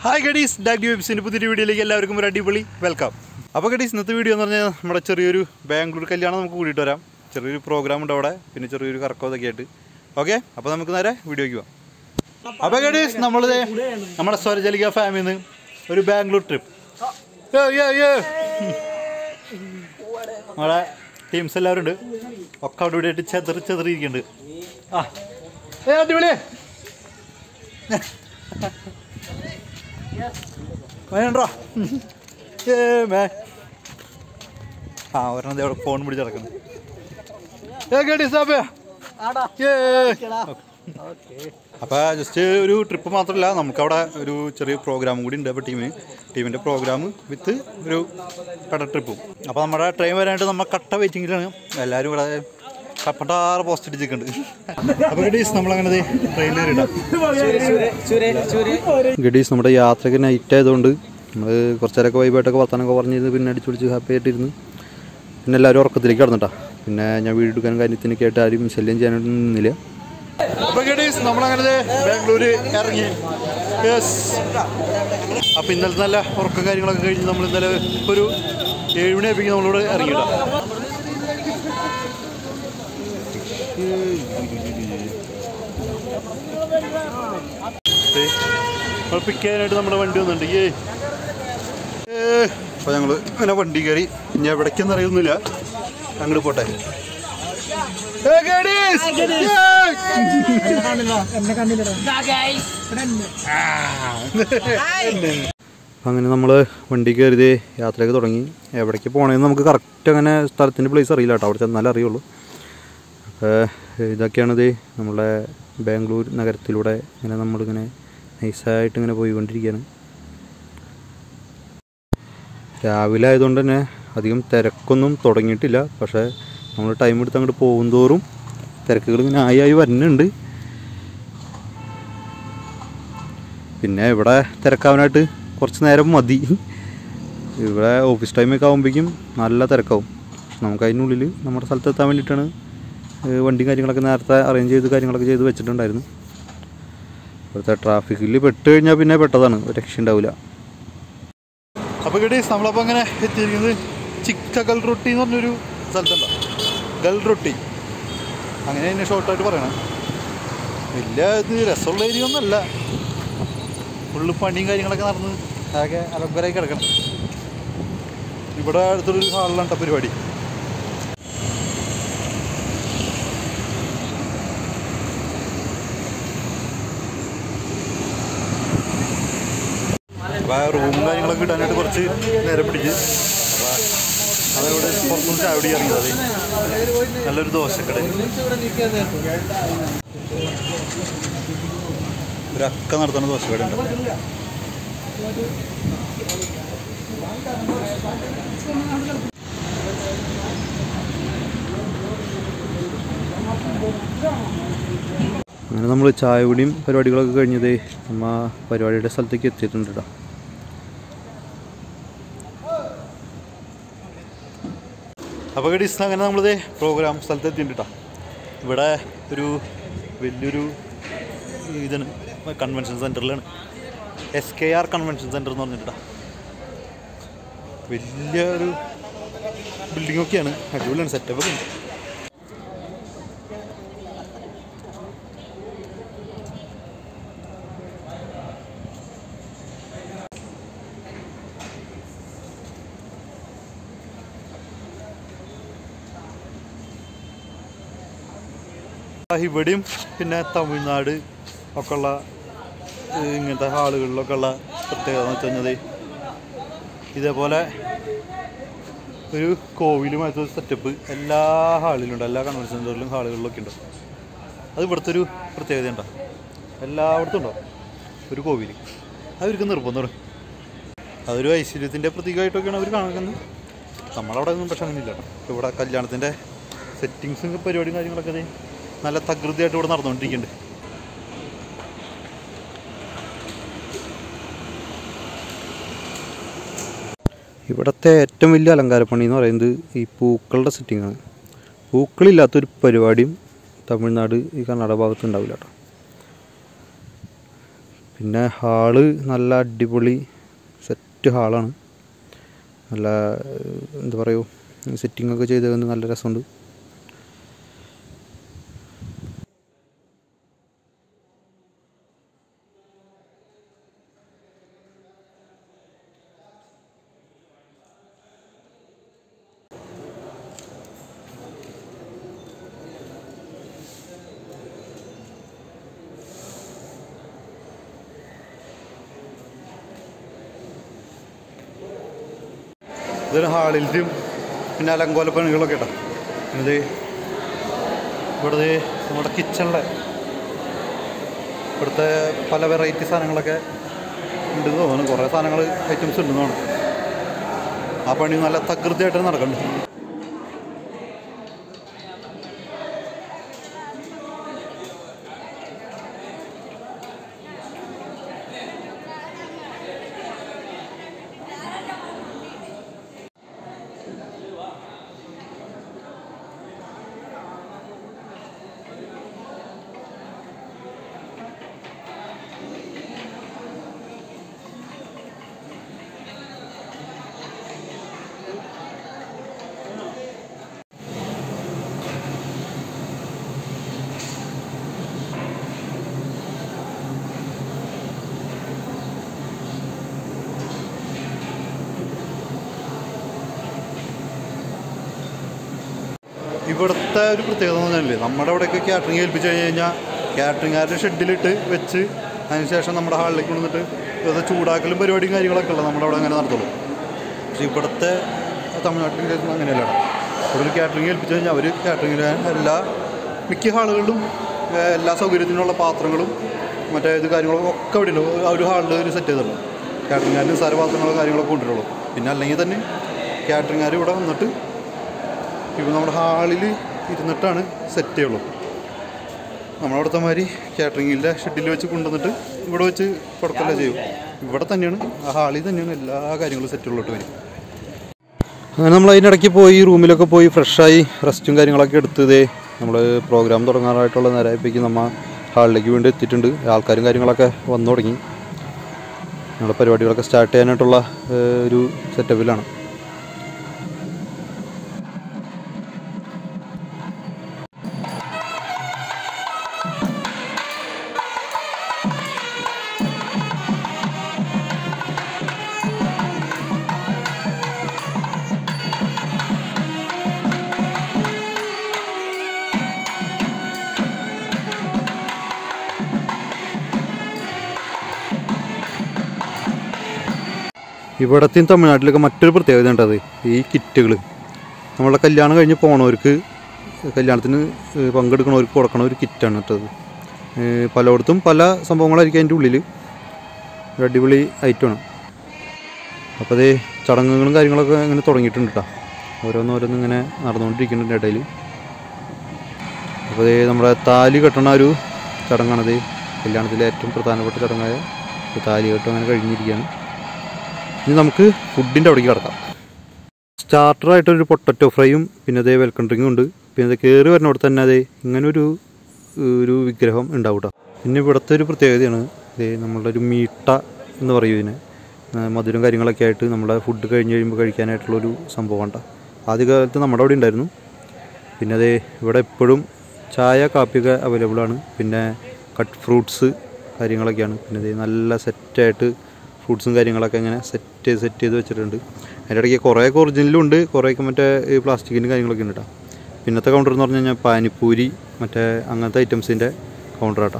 Hi ഗഡീസ് ഡാഗ് വെബ്സിൻ്റെ പുതിയൊരു വീഡിയോയിലേക്ക് എല്ലാവർക്കും ഒരു അടിപൊളി വെൽക്കം അപ്പോൾ ഗഡീസ് ഇന്നത്തെ വീഡിയോ എന്ന് പറഞ്ഞാൽ നമ്മുടെ ചെറിയൊരു ബാംഗ്ലൂർ കല്യാണം നമുക്ക് കൂടിയിട്ട് വരാം ചെറിയൊരു പ്രോഗ്രാം ഉണ്ട് അവിടെ പിന്നെ ചെറിയൊരു കറക്കം ഇതൊക്കെ ആയിട്ട് ഓക്കെ അപ്പോൾ നമുക്ക് നേരെ വീഡിയോയ്ക്ക് പോവാം അപ്പോൾ ഗഡീസ് നമ്മളിത് നമ്മുടെ സ്വരജലിക ഫാമിലിന്ന് ഒരു ബാംഗ്ലൂർ ട്രിപ്പ് നമ്മുടെ ടീംസ് എല്ലാവരും ഉണ്ട് ഒക്കെ അവിടെ ഇവിടെ ആയിട്ട് ചെതറി ചെതറിയിരിക്കുന്നുണ്ട് ആ ഏ അടിപൊളിയേ വേണ്ടോ ഏ മേ ആ ഒരെണ്ണം അവിടെ ഫോൺ പിടിച്ച് നടക്കുന്നു ഏ കേട്ടി സാബേ അപ്പോൾ ജസ്റ്റ് ഒരു ട്രിപ്പ് മാത്രമല്ല നമുക്കവിടെ ഒരു ചെറിയ പ്രോഗ്രാം കൂടി ഉണ്ട് അപ്പോൾ ടീമിന് ടീമിൻ്റെ പ്രോഗ്രാം വിത്ത് ഒരു കട ട്രിപ്പും അപ്പോൾ നമ്മുടെ ട്രെയിൻ വരാനായിട്ട് നമ്മൾ കട്ട വെയിറ്റിങ്ങിലാണ് എല്ലാവരും ഇവിടെ കപ്പട്ടാറ് പോസ്റ്റ് അടിച്ചിട്ടുണ്ട് അപ്പോൾ ഗഡീസ് നമ്മളങ്ങനെ ട്രെയിനിൽ കയറിയിടാം ഗഡീസ് നമ്മുടെ യാത്രയ്ക്ക് നൈറ്റ് ആയതുകൊണ്ട് നമ്മൾ കുറച്ചേരൊക്കെ വൈബായിട്ടൊക്കെ വർത്താനൊക്കെ പറഞ്ഞിരുന്ന് പിന്നെ അടിച്ചു പിടിച്ച് ഹാപ്പി ആയിട്ടിരുന്ന് പിന്നെ എല്ലാവരും ഉറക്കത്തിലേക്ക് കിടന്നിട്ടാ പിന്നെ ഞാൻ വീട് എടുക്കാനും കാര്യത്തിനൊക്കെ ആയിട്ട് ആരും ശല്യം ചെയ്യാനായിട്ട് നിന്നില്ല അപ്പോൾ ഗഡീസ് നമ്മളങ്ങനെ ബാംഗ്ലൂര് ഇറങ്ങി യെസ് അപ്പോൾ ഇന്നലത്തെ നല്ല ഉറക്കം കാര്യങ്ങളൊക്കെ കഴിഞ്ഞ് നമ്മൾ ഇന്നലെ ഒരു ഏഴ് മണിയായപ്പോഴേക്കും നമ്മളിവിടെ ഇറങ്ങിയിടാം നമ്മൾ പിക്ക് ചെയ്യാനായിട്ട് നമ്മുടെ വണ്ടി വന്നിട്ടുണ്ട് ഏ അപ്പോൾ ഞങ്ങൾ ഇങ്ങനെ വണ്ടി കയറി ഇനി എവിടേക്കെന്ന് അറിയുന്നില്ല അങ്ങോട്ട് പോട്ടെ ഏ, ഗഡീസ്! അപ്പം അങ്ങനെ നമ്മൾ വണ്ടി കയറിയത് യാത്രയൊക്കെ തുടങ്ങി എവിടേക്ക് പോകണമെന്ന് നമുക്ക് കറക്റ്റ് അങ്ങനെ സ്ഥലത്തിൻ്റെ പ്ലേസ് അറിയില്ല കേട്ടോ അവിടെ ചെന്നാലേ അറിയുള്ളൂ അപ്പോൾ ഇതൊക്കെയാണിത് നമ്മളെ ബാംഗ്ലൂർ നഗരത്തിലൂടെ ഇങ്ങനെ നമ്മളിങ്ങനെ നൈസായിട്ട് ഇങ്ങനെ പോയിക്കൊണ്ടിരിക്കുകയാണ് രാവിലെ ആയതുകൊണ്ട് തന്നെ അധികം തിരക്കൊന്നും തുടങ്ങിയിട്ടില്ല പക്ഷേ നമ്മൾ ടൈം എടുത്ത് അങ്ങോട്ട് പോകും തോറും തിരക്കുകൾ ഇങ്ങനെ ആയി ആയി വരുന്നുണ്ട് പിന്നെ ഇവിടെ തിരക്കാവാനായിട്ട് കുറച്ച് നേരം മതി ഇവിടെ ഓഫീസ് ടൈമൊക്കെ ആകുമ്പോഴേക്കും നല്ല തിരക്കാവും നമുക്ക് അതിനുള്ളിൽ നമ്മുടെ സ്ഥലത്ത് എത്താൻ വേണ്ടിയിട്ടാണ് ഏഹ് വണ്ടിയും കാര്യങ്ങളൊക്കെ നേരത്തെ അറേഞ്ച് ചെയ്ത് കാര്യങ്ങളൊക്കെ ചെയ്ത് വെച്ചിട്ടുണ്ടായിരുന്നു ഇവിടുത്തെ ട്രാഫിക്കിൽ പെട്ട് കഴിഞ്ഞാൽ പിന്നെ പെട്ടതാണ് ഒരു രക്ഷ ഉണ്ടാവില്ല അപ്പോൾ ഗഡീസ് നമ്മളപ്പോൾ അങ്ങനെ എത്തിയിരിക്കുന്നത് ചിക്ക ഗൽ റൊട്ടി എന്ന് പറഞ്ഞൊരു സ്ഥലത്തുണ്ടോ ഗൽ റൊട്ടി അങ്ങനെ തന്നെ ഷോർട്ടായിട്ട് പറയണം വലിയ ഇത് രസമുള്ള ഏരിയ ഒന്നുമല്ല ഫുള്ള് പണിയും കാര്യങ്ങളൊക്കെ നടന്ന് ആകെ അലമ്പരായി കിടക്കണം ഇവിടെ അടുത്തൊരു ഹാളിലാണ് കേട്ടോ പരിപാടി അപ്പോൾ റൂമും കാര്യങ്ങളൊക്കെ കിട്ടാനായിട്ട് കുറച്ച് നേരം പിടിച്ച് അപ്പോൾ അതവിടെ പുറത്തുനിന്ന് ചായ കുടി ഇറങ്ങിയത് നല്ലൊരു ദോശക്കട ഒരു അക്ക നടത്തുന്ന ദോശക്കട ഉണ്ട് അങ്ങനെ നമ്മൾ ചായ കുടിയും പരിപാടികളൊക്കെ കഴിഞ്ഞത് നമ്മ പരിപാടിയുടെ സ്ഥലത്തേക്ക് എത്തിയിട്ടുണ്ട് കേട്ടോ അപ്പോൾ ഗഡീസ് അങ്ങനെ നമ്മളിത് പ്രോഗ്രാം സ്ഥലത്ത് എത്തിയിട്ടുണ്ട് കേട്ടോ ഇവിടെ ഒരു വലിയൊരു ഇതാണ് കൺവെൻഷൻ സെൻറ്ററിലാണ് S K R convention centre എന്ന് പറഞ്ഞിട്ടാ വലിയ ഒരു ബിൽഡിംഗ് ഒക്കെയാണ് അടിപൊളിയാണ് സെറ്റപ്പ് ഒക്കെ ഉണ്ട് ആ, ഇവിടെയും പിന്നെ തമിഴ്നാട് ഒക്കെ ഉള്ള ഏഹ്, ഇങ്ങനത്തെ ഹാളുകളിലൊക്കെ ഉള്ള പ്രത്യേകത എന്ന് വെച്ച് കഴിഞ്ഞാൽ ഇതേപോലെ ഒരു കോവിലുമായിട്ട് സെറ്റപ്പ് എല്ലാ ഹാളിലും ഉണ്ട് എല്ലാ കൺവെൻഷൻ സെൻറ്ററിലും ഹാളുകളിലൊക്കെ ഉണ്ട് അത് ഇവിടുത്തെ ഒരു പ്രത്യേകത ഉണ്ടോ എല്ലായിടത്തും ഉണ്ടോ ഒരു കോവിൽ അവർക്ക് നിർബന്ധമാണ് അതൊരു ഐശ്വര്യത്തിൻ്റെ പ്രതീകമായിട്ടൊക്കെയാണ് അവർ കാണുന്നത് നമ്മളവിടെ ഒന്നും പക്ഷെ അങ്ങനെ ഇല്ല കേട്ടോ ഇവിടെ കല്യാണത്തിൻ്റെ സെറ്റിങ്സും പരിപാടിയും കാര്യങ്ങളൊക്കെ ദേ നല്ല തകൃതിയായിട്ട് ഇവിടെ നടന്നുകൊണ്ടിരിക്കുന്നുണ്ട് ഇവിടുത്തെ ഏറ്റവും വലിയ അലങ്കാരപ്പണി എന്ന് പറയുന്നത് ഈ പൂക്കളുടെ സെറ്റിങ്ങാണ് പൂക്കളില്ലാത്തൊരു പരിപാടിയും തമിഴ്നാട് ഈ കർണാടക ഭാഗത്ത് ഉണ്ടാവില്ല കേട്ടോ പിന്നെ ഹാള് നല്ല അടിപൊളി സെറ്റ് ഹാളാണ് നല്ല ഏഹ്, എന്താ പറയുക സെറ്റിംഗ് ഒക്കെ ചെയ്ത് നല്ല രസമുണ്ട് ഇതൊരു ഹാളിലും പിന്നെ അലങ്കോല പണികളൊക്കെ കേട്ടോ ഇത് ഇവിടെ ദേ നമ്മുടെ കിച്ചണിലെ ഇവിടുത്തെ പല വെറൈറ്റി സാധനങ്ങളൊക്കെ ഉണ്ടെന്ന് തോന്നുന്നു കുറേ സാധനങ്ങൾ ഐറ്റംസ് ഉണ്ടെന്ന് തോന്നുന്നു ആ പണി നല്ല തകൃതിയായിട്ട് നടക്കുന്നുണ്ട് ഇവിടുത്തെ ഒരു പ്രത്യേകത എന്ന് പറഞ്ഞാൽ നമ്മുടെ അവിടെയൊക്കെ കാറ്ററിംഗ് ഏൽപ്പിച്ച് കഴിഞ്ഞ് കഴിഞ്ഞാൽ കാറ്ററിംഗുകാരുടെ ഷെഡിലിട്ട് വെച്ച് അതിനുശേഷം നമ്മുടെ ഹാളിലേക്ക് കൊണ്ടുവന്നിട്ട് ഇത് ചൂടാക്കലും പരിപാടിയും കാര്യങ്ങളൊക്കെ ഉള്ളത് നമ്മുടെ അവിടെ അങ്ങനെ നടത്തുള്ളൂ പക്ഷേ ഇവിടുത്തെ തമിഴ്നാട്ടിൽ കേസ് അങ്ങനെയല്ല ഇവിടെ ഒരു കാറ്ററിംഗ് ഏൽപ്പിച്ച് കഴിഞ്ഞാൽ അവർ കാറ്ററിംഗിന് എല്ലാ മിക്ക ഹാളുകളിലും ഏഹ്, എല്ലാ സൗകര്യത്തിനുള്ള പാത്രങ്ങളും മറ്റേ ഇത് കാര്യങ്ങളൊക്കെ ഒക്കെ അവിടെ ഉണ്ട് ആ ഒരു ഹാളിൽ ഒരു സെറ്റ് ചെയ്തിട്ടുണ്ട് കാറ്ററിംഗുകാർ നിസ്സാര പാത്രങ്ങളോ കാര്യങ്ങളൊക്കെ കൊണ്ടുവരുള്ളൂ പിന്നെ അല്ലെങ്കിൽ തന്നെ കാറ്ററിംഗുകാർ ഇവിടെ വന്നിട്ട് ഇപ്പോൾ നമ്മുടെ ഹാളിൽ ഇരുന്നിട്ടാണ് സെറ്റ് ചെയ്യുള്ളൂ നമ്മളവിടുത്തെ മാതിരി കാറ്ററിങ്ങിൻ്റെ ഷെഡിൽ വെച്ച് കൊണ്ടുവന്നിട്ട് ഇവിടെ വെച്ച് കൊടുക്കല്ല ചെയ്യും ഇവിടെ തന്നെയാണ് ആ ഹാളിൽ തന്നെയാണ് എല്ലാ കാര്യങ്ങളും സെറ്റുള്ളോട്ട് വരും അങ്ങനെ നമ്മൾ അതിനിടയ്ക്ക് പോയി റൂമിലൊക്കെ പോയി ഫ്രഷായി റെസ്റ്റും കാര്യങ്ങളൊക്കെ എടുത്തതേ നമ്മൾ പ്രോഗ്രാം തുടങ്ങാനായിട്ടുള്ള നേരമായപ്പോഴേക്കും നമ്മൾ ഹാളിലേക്ക് വേണ്ടി എത്തിയിട്ടുണ്ട് ആൾക്കാരും കാര്യങ്ങളൊക്കെ വന്നു തുടങ്ങി ഞങ്ങളുടെ പരിപാടികളൊക്കെ സ്റ്റാർട്ട് ചെയ്യാനായിട്ടുള്ള ഏഹ്, ഒരു സെറ്റപ്പിലാണ് ഇവിടത്തെയും തമിഴ്നാട്ടിലൊക്കെ മറ്റൊരു പ്രത്യേകത ഉണ്ടത് ഈ കിറ്റുകൾ നമ്മളെ കല്യാണം കഴിഞ്ഞ് പോണവർക്ക് കല്യാണത്തിന് ഏഹ് പങ്കെടുക്കണവർക്ക് കൊടുക്കണ ഒരു കിറ്റാണ് ഇട്ടത് ഏഹ് പലയിടത്തും പല സംഭവങ്ങളായിരിക്കും അതിൻ്റെ ഉള്ളിൽ ഒരു അടിപൊളി ഐറ്റമാണ് അപ്പോൾ അതേ ചടങ്ങുകളും കാര്യങ്ങളൊക്കെ ഇങ്ങനെ തുടങ്ങിയിട്ടുണ്ട് കേട്ടോ ഓരോന്നോരോന്ന് ഇങ്ങനെ നടന്നുകൊണ്ടിരിക്കുന്നുണ്ട് ഇടയിൽ അപ്പോൾ അതേ നമ്മുടെ താലി കെട്ടണ ഒരു ചടങ്ങാണത് കല്യാണത്തിലെ ഏറ്റവും പ്രധാനപ്പെട്ട ചടങ്ങായ ഈ താലി കെട്ടും അങ്ങനെ കഴിഞ്ഞിരിക്കുകയാണ് ഇനി നമുക്ക് ഫുഡിൻ്റെ അവിടേക്ക് കിടക്കാം സ്റ്റാർട്ടറായിട്ടൊരു പൊട്ടറ്റോ ഫ്രൈയും പിന്നെ അതേ വെൽക്കം ഡ്രിങ്കും ഉണ്ട് പിന്നെ അത് കയറി വരുന്നിടത്ത് തന്നെ അതേ ഇങ്ങനെ ഒരു ഒരു വിഗ്രഹം ഉണ്ടാവും കേട്ടോ പിന്നെ ഇവിടുത്തെ ഒരു പ്രത്യേകതയാണ് ഇതേ നമ്മളുടെ ഒരു മീട്ട എന്ന് പറയും ഇതിന് ആ, മധുരം കാര്യങ്ങളൊക്കെ ആയിട്ട് നമ്മുടെ ഫുഡ് കഴിഞ്ഞ് കഴിയുമ്പോൾ കഴിക്കാനായിട്ടുള്ളൊരു സംഭവം കേട്ടോ ആദ്യകാലത്ത് നമ്മുടെ അവിടെ ഉണ്ടായിരുന്നു പിന്നെ അതേ ഇവിടെ എപ്പോഴും ചായ കാപ്പിയൊക്കെ അവൈലബിൾ ആണ് പിന്നെ കട്ട് ഫ്രൂട്ട്സ് കാര്യങ്ങളൊക്കെയാണ് പിന്നെ ദേ നല്ല സെറ്റായിട്ട് ഫ്രൂട്ട്സും കാര്യങ്ങളൊക്കെ ഇങ്ങനെ സെറ്റ് സെറ്റ് ചെയ്ത് വെച്ചിട്ടുണ്ട് അതിൻ്റെ ഇടയ്ക്ക് കുറേയൊക്കെ ഒറിജിനലും ഉണ്ട് കുറേയൊക്കെ മറ്റേ ഈ പ്ലാസ്റ്റിക്കിൻ്റെ കാര്യങ്ങളൊക്കെ ഉണ്ട് കേട്ടോ പിന്നത്തെ കൗണ്ടർ എന്ന് പറഞ്ഞു കഴിഞ്ഞാൽ പാനിപ്പൂരി മറ്റേ അങ്ങനത്തെ ഐറ്റംസിൻ്റെ കൗണ്ടർ കേട്ടോ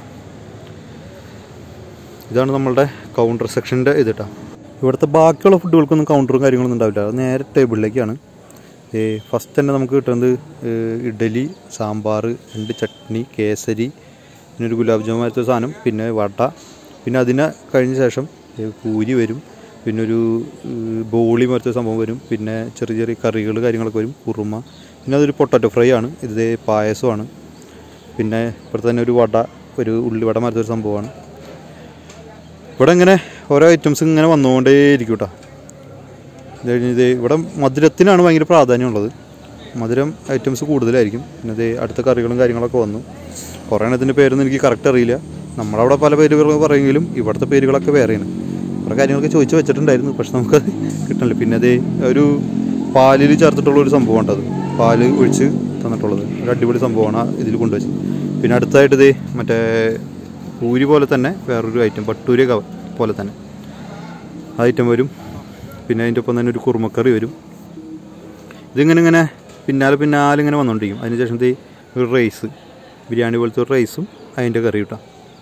ഇതാണ് നമ്മളുടെ കൗണ്ടർ സെക്ഷൻ്റെ ഇത് കേട്ടോ ഇവിടുത്തെ ബാക്കിയുള്ള ഫുഡുകൾക്കൊന്നും കൗണ്ടറും കാര്യങ്ങളൊന്നും ഉണ്ടാവില്ല അത് നേരെ ടേബിളിലേക്കാണ് ഏ ഫസ്റ്റ് തന്നെ നമുക്ക് കിട്ടുന്നത് ഏ, ഇഡലി സാമ്പാർ രണ്ട് ചട്നി കേസരി പിന്നെ ഒരു ഗുലാബ് ജാമുൻ പോലത്തെ സാധനം പിന്നെ വട പിന്നെ അതിന് കഴിഞ്ഞ ശേഷം ഏ, പൂരി വരും പിന്നെ ഒരു ഏ, ബോളി പോലത്തെ സംഭവം വരും പിന്നെ ചെറിയ ചെറിയ കറികൾ കാര്യങ്ങളൊക്കെ വരും കുറുമ പിന്നെ അതൊരു പൊട്ടാറ്റോ ഫ്രൈ ആണ് ഇത് ദേ പായസമാണ് പിന്നെ ഇപ്പുറത്ത് തന്നെ ഒരു വട ഒരു ഉള്ളിവട മാറ്റത്തെ ഒരു സംഭവമാണ് ഇവിടെ ഇങ്ങനെ ഓരോ ഐറ്റംസ് ഇങ്ങനെ വന്നുകൊണ്ടേയിരിക്കും കേട്ടോ ഇത് കഴിഞ്ഞ് ഇത് ഇവിടെ മധുരത്തിനാണ് ഭയങ്കര പ്രാധാന്യമുള്ളത് മധുരം ഐറ്റംസ് കൂടുതലായിരിക്കും പിന്നെ ഇത് അടുത്ത കറികളും കാര്യങ്ങളൊക്കെ വന്നു കുറേ എണ്ണത്തിൻ്റെ പേരൊന്നും എനിക്ക് കറക്റ്റ് അറിയില്ല നമ്മളവിടെ പല പേരുകൾ പറയുമെങ്കിലും ഇവിടുത്തെ പേരുകളൊക്കെ വേറെയാണ് കുറേ കാര്യങ്ങളൊക്കെ ചോദിച്ചു വെച്ചിട്ടുണ്ടായിരുന്നു പക്ഷെ നമുക്കത് കിട്ടണില്ല പിന്നെ അതേ ഒരു പാലിൽ ചേർത്തിട്ടുള്ള ഒരു സംഭവം ഉണ്ടത് പാല് ഒഴിച്ച് തന്നിട്ടുള്ളത് ഒരു അടിപൊളി സംഭവമാണ് ഇതിൽ കൊണ്ടുവച്ച് പിന്നെ അടുത്തായിട്ട് ഇതേ മറ്റേ പൂരി പോലെ തന്നെ വേറൊരു ഐറ്റം ബട്ടൂരി കവ- പോലെ തന്നെ ആ ഐറ്റം വരും പിന്നെ അതിൻ്റെ ഒപ്പം തന്നെ ഒരു കുറുമക്കറി വരും ഇതിങ്ങനെ ഇങ്ങനെ പിന്നാലെ പിന്നാലെ ഇങ്ങനെ വന്നുകൊണ്ടിരിക്കും അതിനുശേഷം ദേ ഒരു റൈസ് ബിരിയാണി പോലത്തെ ഒരു റൈസും അതിൻ്റെ കറി കിട്ടാം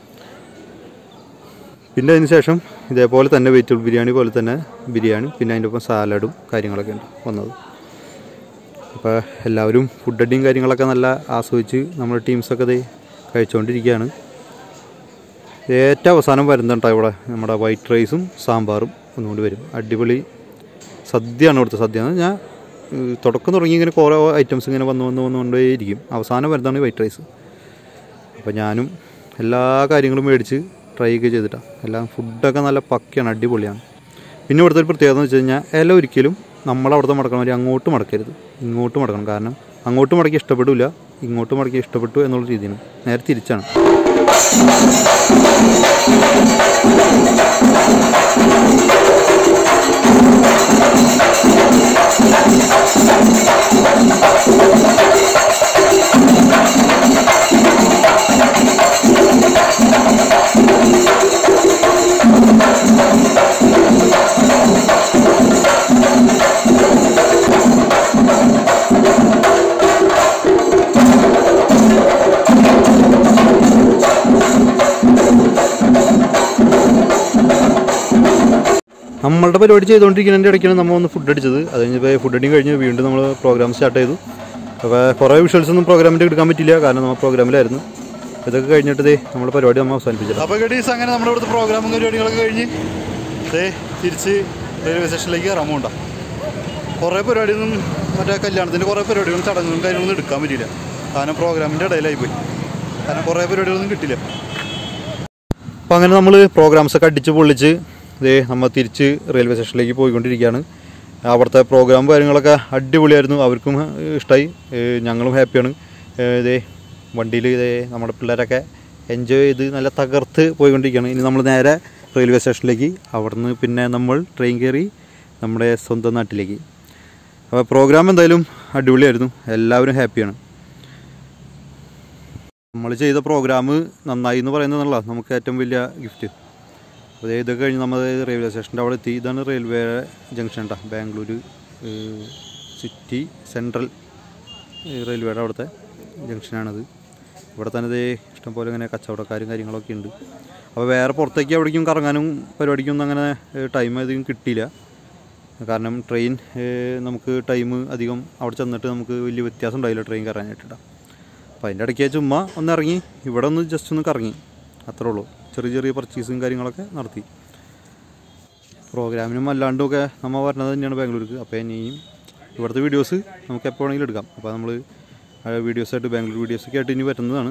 പിന്നെ അതിന് ശേഷം ഇതേപോലെ തന്നെ വെജിറ്റബിൾ ബിരിയാണി പോലെ തന്നെ ബിരിയാണി പിന്നെ അതിൻ്റെ ഒപ്പം സാലഡും കാര്യങ്ങളൊക്കെ ഉണ്ട് വന്നത് അപ്പോൾ എല്ലാവരും ഫുഡ് അടിയും കാര്യങ്ങളൊക്കെ നല്ല ആസ്വദിച്ച് നമ്മുടെ ടീംസൊക്കെ ദേ കഴിച്ചുകൊണ്ടിരിക്കുകയാണ് ഏറ്റവും അവസാനം വരുന്നുണ്ടോ ഇവിടെ നമ്മുടെ വൈറ്റ് റൈസും സാമ്പാറും ഒന്നുകൂടി വരും അടിപൊളി സദ്യയാണ് ഇവിടുത്തെ സദ്യ എന്ന് ഞാൻ തുടക്കം തുടങ്ങി ഇങ്ങനെ കുറേ ഐറ്റംസ് ഇങ്ങനെ വന്ന് വന്ന് വന്ന് കൊണ്ടേയിരിക്കും അവസാനം വരുന്നതാണ് ഈ വൈറ്റ് റൈസ് അപ്പോൾ ഞാനും എല്ലാ കാര്യങ്ങളും മേടിച്ച് ട്രൈ ഒക്കെ ചെയ്തിട്ടാണ് എല്ലാം ഫുഡൊക്കെ നല്ല പക്കയാണ് അടിപൊളിയാണ് പിന്നെ ഇവിടുത്തെ ഒരു പ്രത്യേകത എന്ന് വെച്ച് കഴിഞ്ഞാൽ ഇല ഒരിക്കലും നമ്മളവിടുത്തെ മടക്കണം വരെ അങ്ങോട്ട് മടക്കരുത് ഇങ്ങോട്ട് മടക്കണം കാരണം അങ്ങോട്ട് മടക്കി ഇഷ്ടപ്പെടില്ല ഇങ്ങോട്ട് മടക്കി ഇഷ്ടപ്പെട്ടു എന്നുള്ള രീതിയാണ് നേരെ തിരിച്ചാണ് നമ്മളുടെ പരിപാടി ചെയ്തുകൊണ്ടിരിക്കുന്നതിൻ്റെ ഇടയ്ക്കാണ് നമ്മൾ ഒന്ന് ഫുഡ് അടിച്ചത് അത് കഴിഞ്ഞപ്പോൾ ഫുഡ് അടിയും കഴിഞ്ഞ് വീണ്ടും നമ്മൾ പ്രോഗ്രാം സ്റ്റാർട്ട് ചെയ്തു അപ്പോൾ കുറേ വിഷ്വൽസ് ഒന്നും പ്രോഗ്രാമിൻ്റെ എടുക്കാൻ പറ്റില്ല കാരണം നമ്മൾ പ്രോഗ്രാമിലായിരുന്നു ഇതൊക്കെ കഴിഞ്ഞിട്ട് ദേ നമ്മുടെ പരിപാടി നമ്മൾ അവസാനിപ്പിച്ചത് അപ്പോൾ ഗഡീസ് അങ്ങനെ നമ്മുടെ ഇവിടുത്തെ പ്രോഗ്രാമും പരിപാടികളൊക്കെ കഴിഞ്ഞ് ദേ തിരിച്ച് റെയിൽവേ സ്റ്റേഷനിലേക്ക് ഇറങ്ങാൻ പോകണ്ട കുറേ പരിപാടിയൊന്നും മറ്റേ കല്യാണത്തിൻ്റെ കുറേ പരിപാടികളും ചടങ്ങുകളും കാര്യങ്ങളൊന്നും എടുക്കാൻ പറ്റിയില്ല കാരണം പ്രോഗ്രാമിൻ്റെ ഇടയിലായി പോയി കാരണം കുറേ പരിപാടികളൊന്നും കിട്ടില്ല അപ്പോൾ അങ്ങനെ നമ്മൾ പ്രോഗ്രാംസ് ഒക്കെ അടിച്ച് പൊള്ളിച്ച് ദേ നമ്മൾ തിരിച്ച് റെയിൽവേ സ്റ്റേഷനിലേക്ക് പോയിക്കൊണ്ടിരിക്കുകയാണ് അവിടുത്തെ പ്രോഗ്രാം കാര്യങ്ങളൊക്കെ അടിപൊളിയായിരുന്നു അവർക്കും ഇഷ്ടമായി ഞങ്ങളും ഹാപ്പിയാണ് ഇതേ വണ്ടിയിൽ ഇതേ നമ്മുടെ പിള്ളേരൊക്കെ എൻജോയ് ചെയ്ത് നല്ല തകർത്ത് പോയിക്കൊണ്ടിരിക്കുകയാണ് ഇനി നമ്മൾ നേരെ റെയിൽവേ സ്റ്റേഷനിലേക്ക് അവിടുന്ന് പിന്നെ നമ്മൾ ട്രെയിൻ കയറി നമ്മുടെ സ്വന്തം നാട്ടിലേക്ക് അപ്പോൾ പ്രോഗ്രാം എന്തായാലും അടിപൊളിയായിരുന്നു എല്ലാവരും ഹാപ്പിയാണ് നമ്മൾ ചെയ്ത പ്രോഗ്രാം നന്നായി എന്ന് പറയുന്നതല്ല നമുക്ക് ഏറ്റവും വലിയ ഗിഫ്റ്റ് അപ്പോൾ ദേ ഇതൊക്കെ കഴിഞ്ഞ് നമ്മൾ റെയിൽവേ സ്റ്റേഷൻ്റെ അവിടെ എത്തി ഇതാണ് റെയിൽവേ ജംഗ്ഷൻ കേട്ടോ ബാംഗ്ലൂർ സിറ്റി സെൻട്രൽ റെയിൽവേയുടെ അവിടുത്തെ ജംഗ്ഷനാണിത് ഇവിടെ തന്നെ ദേ ഇഷ്ടംപോലെ ഇങ്ങനെ കച്ചവടക്കാരും കാര്യങ്ങളൊക്കെ ഉണ്ട് അപ്പോൾ വേറെ പുറത്തേക്ക് എവിടേക്കും കറങ്ങാനും പരിപാടിക്കും ഒന്നും അങ്ങനെ ടൈം അധികം കിട്ടിയില്ല കാരണം ട്രെയിൻ ഏഹ്, നമുക്ക് ടൈം അധികം അവിടെ ചെന്നിട്ട് നമുക്ക് വലിയ വ്യത്യാസം ഉണ്ടായില്ല ട്രെയിൻ കയറാനായിട്ടാണ് അപ്പോൾ അതിൻ്റെ ഇടയ്ക്ക് ചുമ്മാ ഒന്ന് ഇറങ്ങി ഇവിടെ ഒന്ന് ജസ്റ്റ് ഒന്ന് കറങ്ങി അത്രേ ഉള്ളൂ ചെറിയ ചെറിയ പർച്ചേസും കാര്യങ്ങളൊക്കെ നടത്തി പ്രോഗ്രാമിനും അല്ലാണ്ടും ഒക്കെ നമ്മൾ പറഞ്ഞത് തന്നെയാണ് ബാംഗ്ലൂർക്ക് അപ്പോൾ ഇനിയും ഇവിടുത്തെ വീഡിയോസ് നമുക്ക് എപ്പോൾ വേണമെങ്കിലും എടുക്കാം അപ്പോൾ നമ്മൾ വീഡിയോസായിട്ട് ബാംഗ്ലൂർ വീഡിയോസൊക്കെ ആയിട്ട് ഇനി വരുന്നതാണ്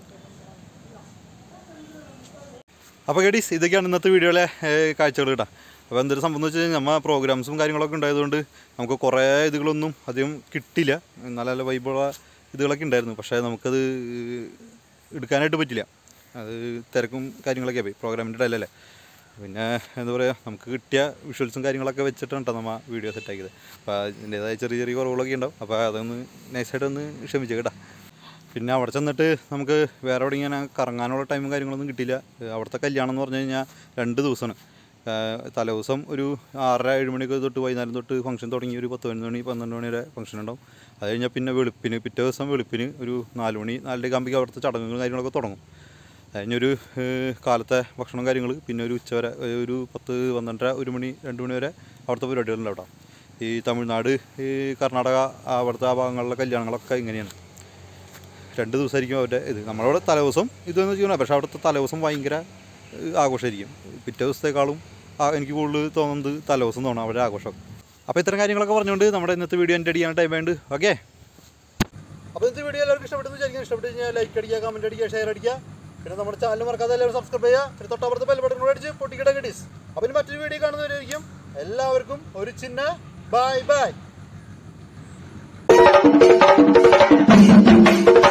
അപ്പോൾ ഗഡീസ് ഇതൊക്കെയാണ് ഇന്നത്തെ വീഡിയോയിലെ കാഴ്ചകൾ കേട്ടോ അപ്പോൾ എന്തൊരു സംഭവം എന്ന് വെച്ച് കഴിഞ്ഞാൽ നമ്മൾ പ്രോഗ്രാംസും കാര്യങ്ങളൊക്കെ ഉണ്ടായതുകൊണ്ട് നമുക്ക് കുറേ ഇതുകളൊന്നും അധികം കിട്ടില്ല നല്ല നല്ല വൈബുള്ള ഇതുകളൊക്കെ ഉണ്ടായിരുന്നു പക്ഷേ നമുക്കത് എടുക്കാനായിട്ട് പറ്റില്ല അത് തിരക്കും കാര്യങ്ങളൊക്കെ പോയി പ്രോഗ്രാമിൻ്റെ ഇടയിലല്ലേ പിന്നെ എന്താ പറയുക നമുക്ക് കിട്ടിയ വിഷ്വൽസും കാര്യങ്ങളൊക്കെ വെച്ചിട്ടാണ് കേട്ടോ നമ്മൾ വീഡിയോ സെറ്റാക്കിയത് അപ്പോൾ അതിൻ്റേതായ ചെറിയ ചെറിയ കുറവുകളൊക്കെ ഉണ്ടാവും അപ്പോൾ അതൊന്ന് നൈസായിട്ട് ഒന്ന് ക്ഷമിച്ചു കേട്ടോ പിന്നെ അവിടെ ചെന്നിട്ട് നമുക്ക് വേറെ എവിടെ ഇങ്ങനെ കറങ്ങാനുള്ള ടൈമും കാര്യങ്ങളൊന്നും കിട്ടിയില്ല ഏഹ് അവിടുത്തെ കല്യാണം എന്ന് പറഞ്ഞു കഴിഞ്ഞാൽ രണ്ട് ദിവസമാണ് ഏഹ് തലേദിവസം ഒരു ആറര ഏഴ് മണിക്ക് തൊട്ട് വൈകുന്നേരം തൊട്ട് ഫംഗ്ഷൻ തുടങ്ങി ഒരു പത്ത് പതിനൊന്ന് മണി പന്ത്രണ്ട് മണി വരെ ഫംഗ്ഷൻ ഉണ്ടാവും അത് കഴിഞ്ഞാൽ പിന്നെ വെളുപ്പിന് പിറ്റേ ദിവസം വെളുപ്പിന് ഒരു നാല് മണി നാലര ആകുമ്പോഴേക്കും അവിടുത്തെ ചടങ്ങുകളും കാര്യങ്ങളൊക്കെ തുടങ്ങും അത് കഴിഞ്ഞൊരു ഏഹ് കാലത്തെ ഭക്ഷണം കാര്യങ്ങൾ പിന്നെ ഒരു ഉച്ച വരെ ഏഹ് ഒരു പത്ത് പന്ത്രണ്ടര ഒരു മണി രണ്ട് മണി വരെ അവിടുത്തെ പരിപാടികളുണ്ട് അവിടെ ഈ തമിഴ്നാട് ഈ കർണാടക അവിടുത്തെ ആ ഭാഗങ്ങളിലെ കല്യാണങ്ങളൊക്കെ ഇങ്ങനെയാണ് രണ്ട് ദിവസമായിരിക്കും അവരുടെ ഇത് നമ്മളവിടെ തലേദിവസം ഇതെന്ന് ചെയ്യണം പക്ഷേ അവിടുത്തെ തലേദിവസം ഭയങ്കര ഏഹ്, ആഘോഷമായിരിക്കും പിറ്റേ ദിവസത്തേക്കാളും ആ, എനിക്ക് കൂടുതൽ തോന്നുന്നത് തലേദിവസം തോന്നണം അവരുടെ ആഘോഷം അപ്പോൾ ഇത്തരം കാര്യങ്ങളൊക്കെ പറഞ്ഞുകൊണ്ട് നമ്മുടെ ഇന്നത്തെ വീഡിയോ എൻ്റെ അടിയാണ് ടൈം വേണ്ട ഓക്കെ അപ്പോൾ ഇന്നത്തെ വീഡിയോ എല്ലാവർക്കും ഇഷ്ടപ്പെട്ടെന്ന് വിചാരിക്കാൻ ഇഷ്ടപ്പെട്ട് കഴിഞ്ഞാൽ ലൈക്ക് അടിക്കുക കമൻറ്റ് അടിക്കുക ഷെയർ അടിക്കുക പിന്നെ നമ്മുടെ ചാനൽ മറക്കാതെ എല്ലാവരും സബ്സ്ക്രൈബ് ചെയ്യുക പിന്നെ തൊട്ടപ്പുറത്ത് ബെൽ ബട്ടൺ കൂടെ അടിച്ച് പൊട്ടിക്കിട ഗഡീസ് അപ്പോൾ ഇനി മറ്റൊരു വീഡിയോ കാണുന്നവരായിരിക്കും എല്ലാവർക്കും ഒരു ചിന്ന ബൈ ബൈ